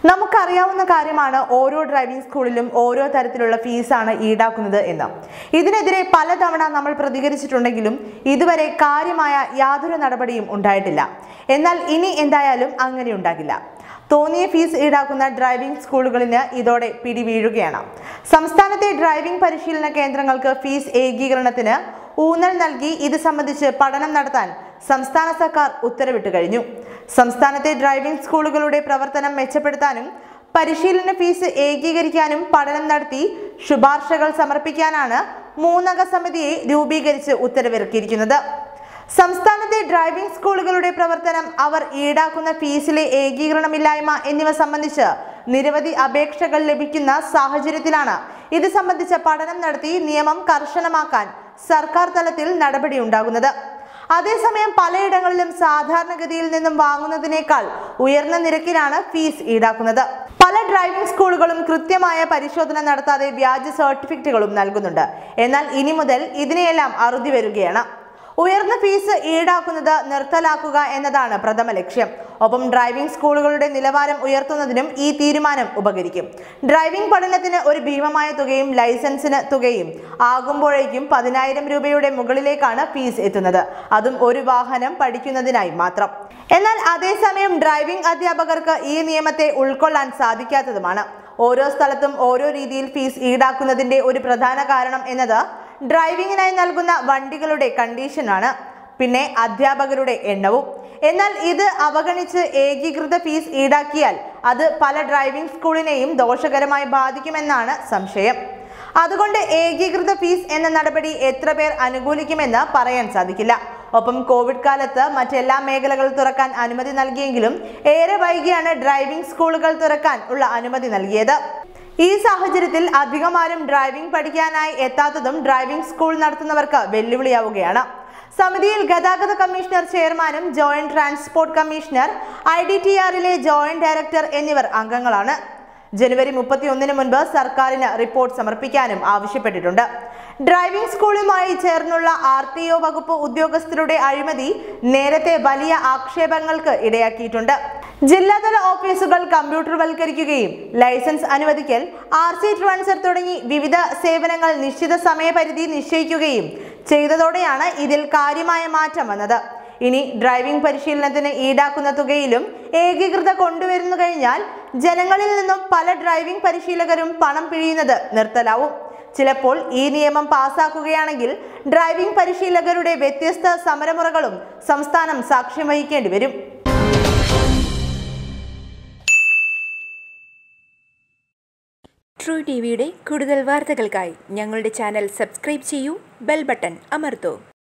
നമുക്കറിയാവുന്ന കാര്യമാണ് ഓരോ ഡ്രൈവിംഗ് സ്കൂളിലും ഓരോ തരത്തിലുള്ള ഫീസാണ് ഈടാക്കുന്നത് എന്ന് ഇതിനെതിരെ പലതവണ നമ്മൾ പ്രതികരിച്ചിട്ടുണ്ടെങ്കിലും ഇതുവരെ കാര്യമായ യാതൊരു നടപടിയും ഉണ്ടായിട്ടില്ല എന്നാൽ ഇനി എന്തായാലും അങ്ങനെ ഉണ്ടാകില്ല തോന്നിയ ഫീസ് ഈടാക്കുന്ന ഡ്രൈവിംഗ് സ്കൂളുകളിന് ഇതോടെ പിടി വീഴുകയാണ് സംസ്ഥാനത്തെ ഡ്രൈവിംഗ് പരിശീലന കേന്ദ്രങ്ങൾക്ക് ഫീസ് ഏകീകരണത്തിന് ഊന്നൽ നൽകി ഇത് സംബന്ധിച്ച് പഠനം നടത്താൻ സംസ്ഥാന സർക്കാർ ഉത്തരവിട്ട് കഴിഞ്ഞു സംസ്ഥാനത്തെ ഡ്രൈവിംഗ് സ്കൂളുകളുടെ പ്രവർത്തനം മെച്ചപ്പെടുത്താനും പരിശീലന ഫീസ് ഏകീകരിക്കാനും പഠനം നടത്തി ശുപാർശകൾ സമർപ്പിക്കാനാണ് മൂന്നംഗ സമിതിയെ രൂപീകരിച്ച് ഉത്തരവിറക്കിയിരിക്കുന്നത് സംസ്ഥാനത്തെ ഡ്രൈവിംഗ് സ്കൂളുകളുടെ പ്രവർത്തനം അവർ ഈടാക്കുന്ന ഫീസിലെ ഏകീകരണമില്ലായ്മ എന്നിവ സംബന്ധിച്ച് നിരവധി അപേക്ഷകൾ ലഭിക്കുന്ന സാഹചര്യത്തിലാണ് ഇത് സംബന്ധിച്ച പഠനം നടത്തി നിയമം കർശനമാക്കാൻ സർക്കാർ തലത്തിൽ നടപടിയുണ്ടാകുന്നത് അതേസമയം പലയിടങ്ങളിലും സാധാരണഗതിയിൽ നിന്നും വാങ്ങുന്നതിനേക്കാൾ ഉയർന്ന നിരക്കിലാണ് ഫീസ് ഈടാക്കുന്നത് പല ഡ്രൈവിംഗ് സ്കൂളുകളും കൃത്യമായ പരിശോധന നടത്താതെ വ്യാജ സർട്ടിഫിക്കറ്റുകളും നൽകുന്നുണ്ട് എന്നാൽ ഇനി മുതൽ ഇതിനെയെല്ലാം അറുതി വരികയാണ് ഉയർന്ന ഫീസ് ഈടാക്കുന്നത് നിർത്തലാക്കുക എന്നതാണ് പ്രഥമ ലക്ഷ്യം ഒപ്പം ഡ്രൈവിംഗ് സ്കൂളുകളുടെ നിലവാരം ഉയർത്തുന്നതിനും ഈ തീരുമാനം ഉപകരിക്കും ഡ്രൈവിംഗ് പഠനത്തിന് ഒരു ഭീമമായ തുകയും ലൈസൻസിന് തുകയും ആകുമ്പോഴേക്കും പതിനായിരം രൂപയുടെ മുകളിലേക്കാണ് ഫീസ് എത്തുന്നത് അതും ഒരു വാഹനം പഠിക്കുന്നതിനായി മാത്രം എന്നാൽ അതേസമയം ഡ്രൈവിംഗ് അധ്യാപകർക്ക് ഈ നിയമത്തെ ഉൾക്കൊള്ളാൻ സാധിക്കാത്തതുമാണ് ഓരോ സ്ഥലത്തും ഓരോ രീതിയിൽ ഫീസ് ഈടാക്കുന്നതിന്റെ ഒരു പ്രധാന കാരണം എന്നത് ഡ്രൈവിംഗിനായി നൽകുന്ന വണ്ടികളുടെ കണ്ടീഷനാണ് പിന്നെ അധ്യാപകരുടെ എണ്ണവും എന്നാൽ ഇത് അവഗണിച്ച് ഏകീകൃത ഫീസ് ഈടാക്കിയാൽ അത് പല ഡ്രൈവിംഗ് സ്കൂളിനെയും ദോഷകരമായി ബാധിക്കുമെന്നാണ് സംശയം അതുകൊണ്ട് ഏകീകൃത ഫീസ് എന്ന നടപടി എത്ര പേർ അനുകൂലിക്കുമെന്ന് പറയാൻ സാധിക്കില്ല ഒപ്പം കോവിഡ് കാലത്ത് മറ്റെല്ലാ മേഖലകൾ തുറക്കാൻ അനുമതി നൽകിയെങ്കിലും ഏറെ വൈകിയാണ് ഡ്രൈവിംഗ് സ്കൂളുകൾ തുറക്കാൻ ഉള്ള അനുമതി നൽകിയത് ഈ സാഹചര്യത്തിൽ അധികമാരും ഡ്രൈവിംഗ് പഠിക്കാനായി എത്താത്തതും ഡ്രൈവിംഗ് സ്കൂൾ നടത്തുന്നവർക്ക് വെല്ലുവിളിയാവുകയാണ് സമിതിയിൽ ഗതാഗത കമ്മീഷണർ ചെയർമാനും joint transport commissioner I D T ആറിലെ ജോയിന്റ് ഡയറക്ടർ എന്നിവർ അംഗങ്ങളാണ് ജനുവരി മുപ്പത്തി ഒന്നിന് മുൻപ് സർക്കാരിന് റിപ്പോർട്ട് സമർപ്പിക്കാനും ആവശ്യപ്പെട്ടിട്ടുണ്ട് ഡ്രൈവിംഗ് സ്കൂളുമായി ചേർന്നുള്ള ആർ ടി ഒ വകുപ്പ് ഉദ്യോഗസ്ഥരുടെ അഴിമതി നേരത്തെ വലിയ ആക്ഷേപങ്ങൾക്ക് ഇടയാക്കിയിട്ടുണ്ട് ജില്ലാതല ഓഫീസുകൾ കമ്പ്യൂട്ടർവൽക്കരിക്കുകയും ലൈസൻസ് അനുവദിക്കൽ ആർ സി ട്രാൻസ്ഫർ തുടങ്ങി വിവിധ സേവനങ്ങൾ നിശ്ചിത സമയപരിധി നിശ്ചയിക്കുകയും ചെയ്തതോടെയാണ് ഇതിൽ കാര്യമായ മാറ്റം വന്നത് ഇനി ഡ്രൈവിംഗ് പരിശീലനത്തിന് ഈടാക്കുന്ന തുകയിലും ഏകീകൃത കൊണ്ടുവരുന്നു കഴിഞ്ഞാൽ ജനങ്ങളിൽ നിന്നും പല ഡ്രൈവിംഗ് പരിശീലകരും പണം പിഴിയുന്നത് നിർത്തലാവും ചിലപ്പോൾ ഈ നിയമം പാസാക്കുകയാണെങ്കിൽ ഡ്രൈവിംഗ് പരിശീലകരുടെ വ്യത്യസ്ത സമരമുറകളും സംസ്ഥാനം സാക്ഷ്യം വഹിക്കേണ്ടി വരും ട്രൂ ടി വിയുടെ കൂടുതൽ വാർത്തകൾക്കായി ഞങ്ങളുടെ ചാനൽ സബ്സ്ക്രൈബ് ചെയ്യൂ ബെൽ ബട്ടൺ അമർത്തൂ